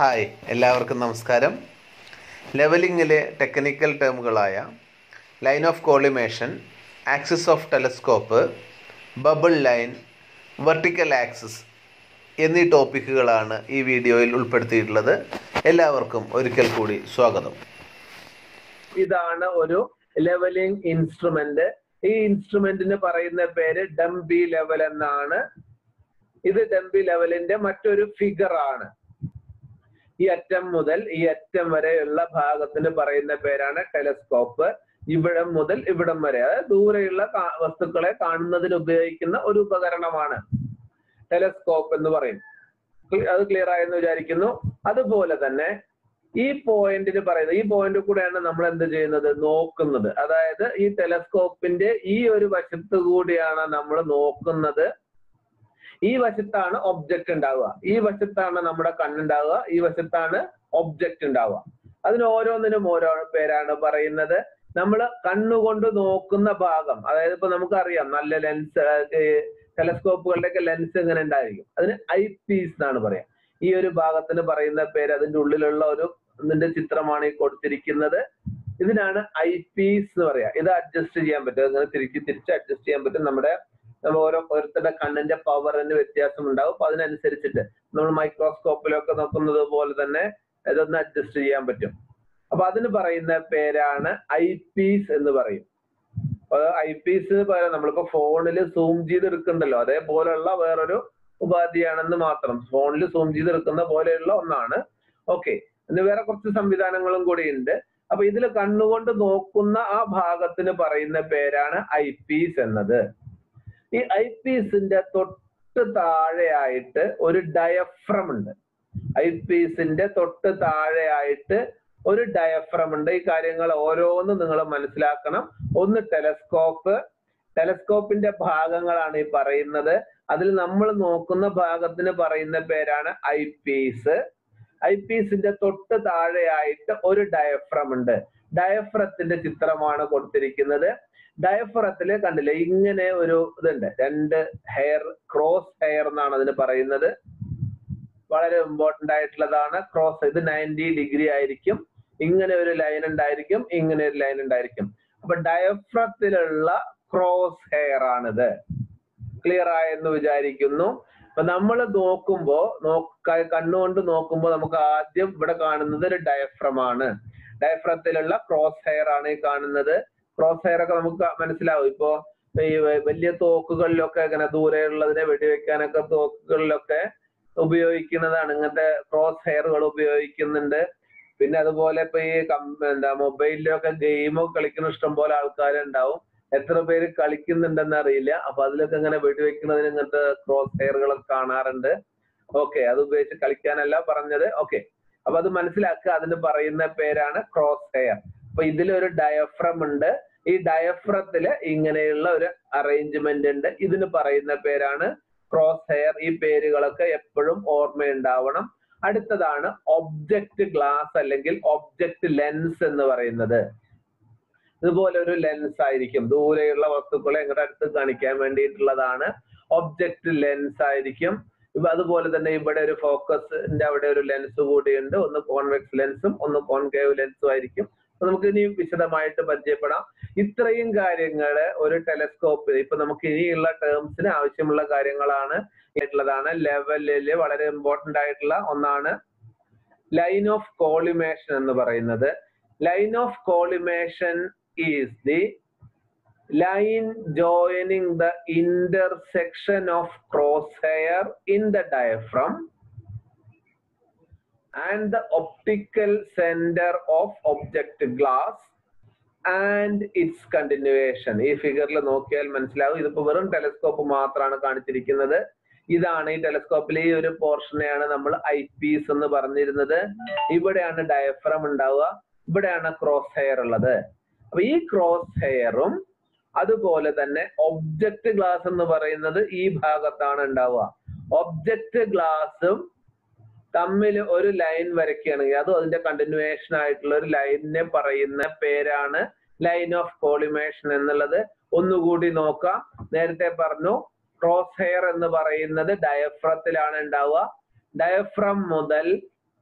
hi എല്ലാവർക്കും നമസ്കാരം ലെവലിങ്ങിലെ ടെക്നിക്കൽ ടേമുകളായ line of collimation axis of telescope bubble line vertical axis എന്നീ ടോപ്പിക്കുകളാണ് ഈ വീഡിയോയിൽ ഉൾപ്പെടുത്തിയിട്ടുള്ളത് എല്ലാവർക്കും ഒരിക്കൽ കൂടി സ്വാഗതം ഇതാണ് ഒരു ലെവലിംഗ് ഇൻസ്ട്രുമെന്റ് ഈ ഇൻസ്ട്രുമെന്റിന് പറയുന്ന പേര് ഡംബി ലെവൽ എന്നാണ് ഇത് ഡംബി ലെവലിന്റെ മറ്റൊരു ഫിഗർ ആണ് ഈ അറ്റം മുതൽ ഈ അറ്റം വരെയുള്ള ഭാഗത്തിന് പറയുന്ന പേരാണ് ടെലസ്കോപ്പ് ഇവിടം മുതൽ ഇവിടം വരെ അതായത് ദൂരെയുള്ള കാ- വസ്തുക്കളെ കാണുന്നതിന് ഉപയോഗിക്കുന്ന ഒരു ഉപകരണമാണ് ടെലസ്കോപ്പ് എന്ന് പറയും ക്ലി- അത് ക്ലിയർ ആയെന്ന് വിചാരിക്കുന്നു അതുപോലെ തന്നെ ഈ പോയിന്റിന് പറയുന്നത് ഈ പോയിന്റ് കൂടെയാണ് നമ്മൾ എന്ത് ചെയ്യുന്നത് നോക്കുന്നത് അതായത് ഈ ടെലസ്കോപ്പിന്റെ ഈ ഒരു വശത്ത് കൂടിയാണ് നമ്മൾ നോക്കുന്നത് ഈ വശത്താണ് ഒബ്ജക്റ്റ് ഉണ്ടാവുക ഈ വശത്താണ് നമ്മുടെ കണ്ണുണ്ടാവുക ഈ വശത്താണ് ഒബ്ജക്റ്റ് ഉണ്ടാവുക അതിന് ഓരോന്നിനും ഓരോ പേരാണ് പറയുന്നത് നമ്മൾ കണ്ണുകൊണ്ട് നോക്കുന്ന ഭാഗം അതായത് ഇപ്പൊ നമുക്കറിയാം നല്ല ലെൻസ് ടെലസ്കോപ്പുകളുടെ ഒക്കെ ലെൻസ് ഇങ്ങനെ ഉണ്ടായിരിക്കും അതിന് ഐ പീസ് എന്നാണ് പറയാ ഈ ഒരു ഭാഗത്തിന് പറയുന്ന പേര് അതിന്റെ ഉള്ളിലുള്ള ഒരു ഇതിന്റെ ചിത്രമാണ് ഈ കൊടുത്തിരിക്കുന്നത് ഇതിനാണ് ഐ പീസ് എന്ന് പറയാ ഇത് അഡ്ജസ്റ്റ് ചെയ്യാൻ പറ്റും അങ്ങനെ തിരിച്ച് തിരിച്ച് അഡ്ജസ്റ്റ് ചെയ്യാൻ പറ്റും നമ്മുടെ നമ്മൾ ഓരോ ഓരോരുത്തരുടെ കണ്ണിന്റെ പവറിന് വ്യത്യാസം ഉണ്ടാവും അപ്പൊ അതിനനുസരിച്ചിട്ട് നമ്മൾ മൈക്രോസ്കോപ്പിലൊക്കെ നോക്കുന്നത് പോലെ തന്നെ ഇതൊന്ന് അഡ്ജസ്റ്റ് ചെയ്യാൻ പറ്റും അപ്പൊ അതിന് പറയുന്ന പേരാണ് ഐ പീസ് എന്ന് പറയും ഐ പീസ് നമ്മളിപ്പോ ഫോണിൽ സൂം ചെയ്തെടുക്കണ്ടല്ലോ അതേപോലെയുള്ള വേറൊരു ഉപാധിയാണെന്ന് മാത്രം ഫോണിൽ സൂം ചെയ്തെടുക്കുന്ന പോലെയുള്ള ഒന്നാണ് ഓക്കെ ഇന്ന് വേറെ കുറച്ച് സംവിധാനങ്ങളും കൂടി ഉണ്ട് അപ്പൊ ഇതിൽ കണ്ണുകൊണ്ട് നോക്കുന്ന ആ ഭാഗത്തിന് പറയുന്ന പേരാണ് ഐ പീസ് എന്നത് ഈ ഐ പീസിന്റെ തൊട്ട് താഴെയായിട്ട് ഒരു ഡയഫ്രം ഉണ്ട് ഐ പീസിന്റെ തൊട്ട് താഴെയായിട്ട് ഒരു ഡയഫ്രം ഉണ്ട് ഈ കാര്യങ്ങൾ ഓരോന്നും നിങ്ങൾ മനസ്സിലാക്കണം ഒന്ന് ടെലസ്കോപ്പ് ടെലസ്കോപ്പിന്റെ ഭാഗങ്ങളാണ് ഈ പറയുന്നത് അതിൽ നമ്മൾ നോക്കുന്ന ഭാഗത്തിന് പറയുന്ന പേരാണ് ഐ പീസ് ഐ പീസിന്റെ തൊട്ട് താഴെയായിട്ട് ഒരു ഡയഫ്രം ഉണ്ട് ഡയഫ്രത്തിന്റെ ചിത്രമാണ് കൊടുത്തിരിക്കുന്നത് ഡയഫ്രത്തില് കണ്ടില്ലേ ഇങ്ങനെ ഒരു ഇതുണ്ട് രണ്ട് ഹെയർ ക്രോസ് ഹെയർ എന്നാണ് അതിന് പറയുന്നത് വളരെ ഇമ്പോർട്ടന്റ് ആയിട്ടുള്ളതാണ് ക്രോസ് ഇത് നയൻറ്റി ഡിഗ്രി ആയിരിക്കും ഇങ്ങനെ ഒരു ലൈൻ ഉണ്ടായിരിക്കും ഇങ്ങനെ ഒരു ലൈൻ ഉണ്ടായിരിക്കും അപ്പൊ ഡയഫ്രത്തിലുള്ള ക്രോസ് ഹെയർ ആണിത് ക്ലിയർ ആയെന്ന് വിചാരിക്കുന്നു അപ്പൊ നമ്മൾ നോക്കുമ്പോ നോക്ക കണ്ണുകൊണ്ട് നോക്കുമ്പോൾ നമുക്ക് ആദ്യം ഇവിടെ കാണുന്നത് ഒരു ഡയഫ്രം ആണ് ഡയഫ്രത്തിലുള്ള ക്രോസ് ഹെയർ ആണ് ഈ കാണുന്നത് ക്രോസ് ഹെയർ ഒക്കെ നമുക്ക് മനസ്സിലാവും ഇപ്പോ ഈ വ- വലിയ തോക്കുകളിലൊക്കെ ഇങ്ങനെ ദൂരെയുള്ളതിനെ വെടിവെക്കാനൊക്കെ തോക്കുകളിലൊക്കെ ഉപയോഗിക്കുന്നതാണ് ഇങ്ങനത്തെ ക്രോസ് ഹെയറുകൾ ഉപയോഗിക്കുന്നുണ്ട് പിന്നെ അതുപോലെ ഇപ്പൊ ഈ കം- എന്താ മൊബൈലിലൊക്കെ ഗെയിമൊക്കെ കളിക്കുന്ന ഇഷ്ടം പോലെ ആൾക്കാരുണ്ടാവും എത്ര പേര് കളിക്കുന്നുണ്ടെന്ന് അറിയില്ല അപ്പൊ അതിലൊക്കെ ഇങ്ങനെ വെടിവെക്കുന്നതിന് ഇങ്ങനത്തെ ക്രോസ് ഹെയറുകളൊക്കെ കാണാറുണ്ട് ഓക്കെ അത് ഉപയോഗിച്ച് കളിക്കാനല്ല പറഞ്ഞത് ഓക്കെ അപ്പൊ അത് മനസ്സിലാക്കുക അതിന് പറയുന്ന പേരാണ് ക്രോസ് ഹെയർ അപ്പൊ ഇതിലൊരു ഡയഫ്രം ഉണ്ട് ഈ ഡയഫ്രത്തില് ഇങ്ങനെയുള്ള ഒരു അറേഞ്ച്മെന്റ് ഉണ്ട് ഇതിന് പറയുന്ന പേരാണ് ക്രോസ് ഹെയർ ഈ പേരുകളൊക്കെ എപ്പോഴും ഓർമ്മയുണ്ടാവണം അടുത്തതാണ് ഒബ്ജക്റ്റ് ഗ്ലാസ് അല്ലെങ്കിൽ ഒബ്ജക്റ്റ് ലെൻസ് എന്ന് പറയുന്നത് ഇതുപോലെ ഒരു ലെൻസ് ആയിരിക്കും ദൂരെയുള്ള വസ്തുക്കളെ ഇങ്ങോട്ട് അടുത്ത് കാണിക്കാൻ വേണ്ടിയിട്ടുള്ളതാണ് ഒബ്ജക്റ്റ് ലെൻസ് ആയിരിക്കും ഇപ്പൊ അതുപോലെ തന്നെ ഇവിടെ ഒരു ഫോക്കസിന്റെ അവിടെ ഒരു ലെൻസ് കൂടിയുണ്ട് ഒന്ന് കോൺവെക്സ് ലെൻസും ഒന്ന് കോൺകേവ് ലെൻസും ആയിരിക്കും അപ്പൊ നമുക്ക് ഇനി വിശദമായിട്ട് പരിചയപ്പെടാം ഇത്രയും കാര്യങ്ങള് ഒരു ടെലസ്കോപ്പ് ഇപ്പൊ നമുക്ക് ഇനിയുള്ള ടേംസിന് ആവശ്യമുള്ള കാര്യങ്ങളാണ് ആയിട്ടുള്ളതാണ് ലെവലില് വളരെ ഇമ്പോർട്ടന്റ് ആയിട്ടുള്ള ഒന്നാണ് ലൈൻ ഓഫ് കോളിമേഷൻ എന്ന് പറയുന്നത് line of collimation is the line joining the intersection of crosshair in the diaphragm and the optical center of object glass and its continuation ഈ ഫിഗറിൽ നോക്കിയാൽ മനസ്സിലാവും ഇതിപ്പോ വെറും ടെലസ്കോപ്പ് മാത്രമാണ് കാണിച്ചിരിക്കുന്നത് ഇതാണ് ഈ ടെലസ്കോപ്പിലെ ഈ ഒരു പോർഷനെയാണ് നമ്മൾ ഐ പീസ് എന്ന് പറഞ്ഞിരുന്നത് ഇവിടെയാണ് ഡയഫ്രം ഉണ്ടാവുക ഇവിടെയാണ് ക്രോസ് ഹെയർ ഉള്ളത് അപ്പൊ ഈ ക്രോസ് ഹെയറും അതുപോലെ തന്നെ ഒബ്ജക്റ്റ് ഗ്ലാസ് എന്ന് പറയുന്നത് ഈ ഭാഗത്താണ് ഉണ്ടാവുക ഒബ്ജക്റ്റ് ഗ്ലാസും തമ്മിൽ ഒരു ലൈൻ വരയ്ക്കുകയാണെങ്കിൽ അതും അതിന്റെ കണ്ടിന്യൂവേഷൻ ആയിട്ടുള്ള ഒരു ലൈനിനെ പറയുന്ന പേരാണ് ലൈൻ ഓഫ് കോളിമേഷൻ എന്നുള്ളത് ഒന്നുകൂടി നോക്കാം നേരത്തെ പറഞ്ഞു ക്രോസ് ഹെയർ എന്ന് പറയുന്നത് ഡയഫ്രത്തിലാണ് ഉണ്ടാവുക ഡയഫ്രം മുതൽ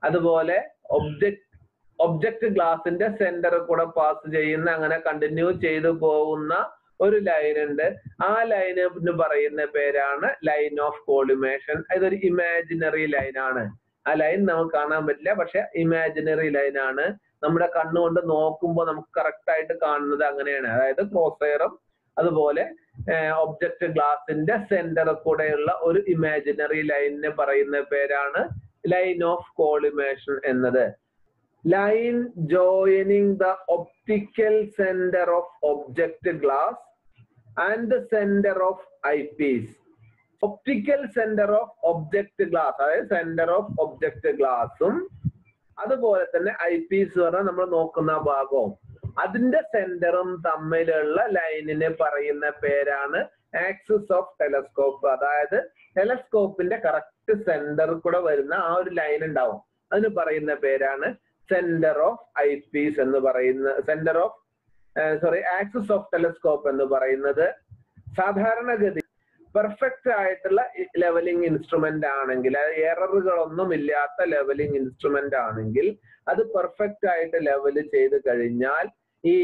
അതുപോലെ ഒബ്ജക്ട് ഒബ്ജക്ട് ഗ്ലാസിന്റെ സെന്ററിൽ കൂടെ പാസ് ചെയ്യുന്ന അങ്ങനെ കണ്ടിന്യൂ ചെയ്തു പോകുന്ന ഒരു ലൈൻ ഉണ്ട് ആ ലൈൻ എന്ന് പറയുന്ന പേരാണ് ലൈൻ ഓഫ് കോളിമേഷൻ ഇതൊരു ഇമാജിനറി ലൈൻ ആണ് ആ ലൈൻ നമുക്ക് കാണാൻ പറ്റില്ല പക്ഷെ ഇമാജിനറി ലൈൻ ആണ് നമ്മുടെ കണ്ണുകൊണ്ട് നോക്കുമ്പോൾ നമുക്ക് കറക്റ്റ് ആയിട്ട് കാണുന്നത് അങ്ങനെയാണ് അതായത് ക്രോസെയറും അതുപോലെ ഒബ്ജക്ട് ഗ്ലാസിന്റെ സെന്ററിൽ കൂടെയുള്ള ഒരു ഇമാജിനറി ലൈനിനെ പറയുന്ന പേരാണ് ലൈൻ ഓഫ് കോളിമേഷൻ എന്നത് line joining the optical centre of object glass and the centre of eyepiece optical centre of object glass അതായത് സെന്റർ ഓഫ് ഒബ്ജക്ട് ഗ്ലാസും അതുപോലെ തന്നെ ഐ പീസ് പറഞ്ഞാൽ നമ്മൾ നോക്കുന്ന ഭാഗവും അതിന്റെ സെന്ററും തമ്മിലുള്ള ലൈനിനെ പറയുന്ന പേരാണ് ആക്സിസ് ഓഫ് ടെലസ്കോപ്പ് അതായത് ടെലസ്കോപ്പിന്റെ കറക്റ്റ് സെന്ററിൽ കൂടെ വരുന്ന ആ ഒരു ലൈൻ ഉണ്ടാവും അതിന് പറയുന്ന പേരാണ് സെന്റർ ഓഫ് ഐ പീസ് എന്ന് പറയുന്ന centre of sorry axis of telescope എന്ന് പറയുന്നത് സാധാരണഗതി പെർഫെക്റ്റ് ആയിട്ടുള്ള ലെവലിംഗ് ഇൻസ്ട്രുമെന്റ് ആണെങ്കിൽ അത് എററുകളൊന്നും ഇല്ലാത്ത ലെവലിംഗ് ഇൻസ്ട്രുമെന്റ് ആണെങ്കിൽ അത് പെർഫെക്റ്റ് ആയിട്ട് ലെവൽ ചെയ്ത് കഴിഞ്ഞാൽ ഈ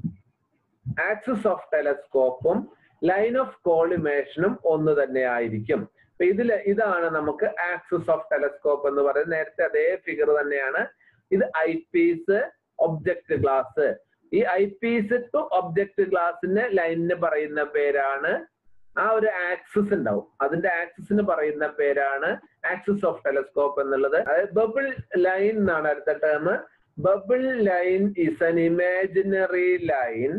ആക്സിസ് ഓഫ് ടെലസ്കോപ്പും ലൈൻ ഓഫ് കോളിമേഷനും ഒന്ന് തന്നെ ആയിരിക്കും അപ്പൊ ഇതില് ഇതാണ് നമുക്ക് ആക്സിസ് ഓഫ് ടെലസ്കോപ്പ് എന്ന് പറയുന്നത് നേരത്തെ അതേ ഫിഗർ തന്നെയാണ് ഇത് ഐ പീസ് ഒബ്ജക്ട് ഗ്ലാസ് ഈ ഐ പീസ് ടു ഒബ്ജക്ട് ഗ്ലാസിന് ലൈനിന് പറയുന്ന പേരാണ് ആ ഒരു ആക്സിസ് ഉണ്ടാവും അതിന്റെ ആക്സിസിന് പറയുന്ന പേരാണ് ആക്സിസ് ഓഫ് ടെലസ്കോപ്പ് എന്നുള്ളത് അതായത് ബബിൾ ലൈൻ എന്നാണ് അടുത്ത term bubble line is an imaginary line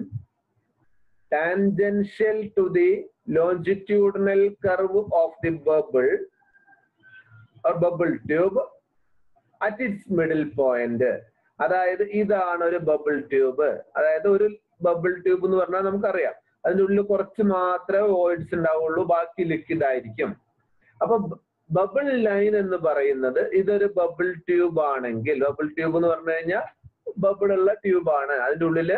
tangential to the longitudinal curve of the bubble or bubble tube at its middle point അതായത് ഇതാണ് ഒരു ബബിൾ ട്യൂബ് അതായത് ഒരു ബബിൾ ട്യൂബ് എന്ന് പറഞ്ഞാൽ നമുക്കറിയാം അതിൻ്റെ ഉള്ളിൽ കുറച്ച് മാത്രമേ വോയിഡ്സ് ഉണ്ടാവുള്ളൂ ബാക്കി ലിക്വിഡ് ആയിരിക്കും അപ്പൊ ബബിൾ ലൈൻ എന്ന് പറയുന്നത് ഇതൊരു ബബിൾ ട്യൂബ് ആണെങ്കിൽ ബബിൾ ട്യൂബ് എന്ന് പറഞ്ഞു കഴിഞ്ഞാൽ ബബിൾ ഉള്ള ട്യൂബ് ആണ് അതിൻ്റെ ഉള്ളില്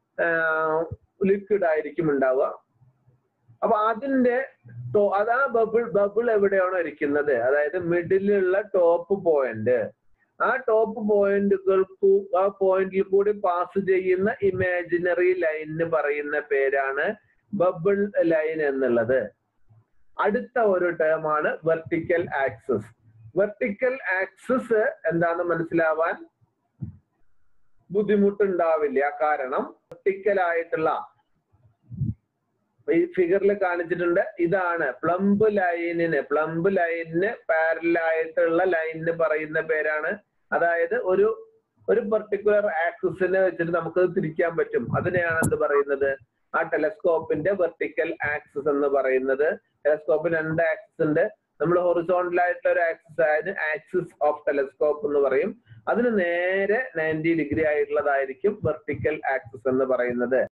ലിക്വിഡ് ആയിരിക്കും ഉണ്ടാവുക അപ്പൊ അതിന്റെ അതാ ബബിൾ ബബിൾ എവിടെയാണോ ഇരിക്കുന്നത് അതായത് മിഡിലുള്ള ടോപ്പ് പോയിന്റ് ആ ടോപ്പ് പോയിന്റുകൾക്ക് ആ പോയിന്റിൽ കൂടി പാസ് ചെയ്യുന്ന ഇമാജിനറി ലൈനിന് പറയുന്ന പേരാണ് ബബിൾ ലൈൻ എന്നുള്ളത് അടുത്ത ഒരു ടേമാണ് വെർട്ടിക്കൽ ആക്സിസ് വെർട്ടിക്കൽ ആക്സിസ് എന്താന്ന് മനസ്സിലാവാൻ ബുദ്ധിമുട്ടുണ്ടാവില്ല കാരണം വെർട്ടിക്കൽ ആയിട്ടുള്ള ഈ ഫിഗറിൽ കാണിച്ചിട്ടുണ്ട് ഇതാണ് പ്ലംബ് ലൈനിന് പ്ലംബ് ലൈനിന് പാരലായിട്ടുള്ള ലൈനിന് പറയുന്ന പേരാണ് അതായത് ഒരു ഒരു പെർട്ടിക്കുലർ ആക്സിസിനെ വെച്ചിട്ട് നമുക്ക് തിരിക്കാൻ പറ്റും അതിനെയാണ് എന്ത് പറയുന്നത് ആ ടെലസ്കോപ്പിന്റെ വെർട്ടിക്കൽ ആക്സിസ് എന്ന് പറയുന്നത് ടെലസ്കോപ്പിന് രണ്ട് ആക്സിസ് ഉണ്ട് നമ്മൾ ഹൊറിസോണ്ടൽ ആയിട്ടുള്ള ഒരു ആക്സിസ് ആയത് ആക്സിസ് ഓഫ് ടെലസ്കോപ്പ് എന്ന് പറയും അതിന് നേരെ നയൻറ്റി ഡിഗ്രി ആയിട്ടുള്ളതായിരിക്കും വെർട്ടിക്കൽ ആക്സിസ് എന്ന് പറയുന്നത്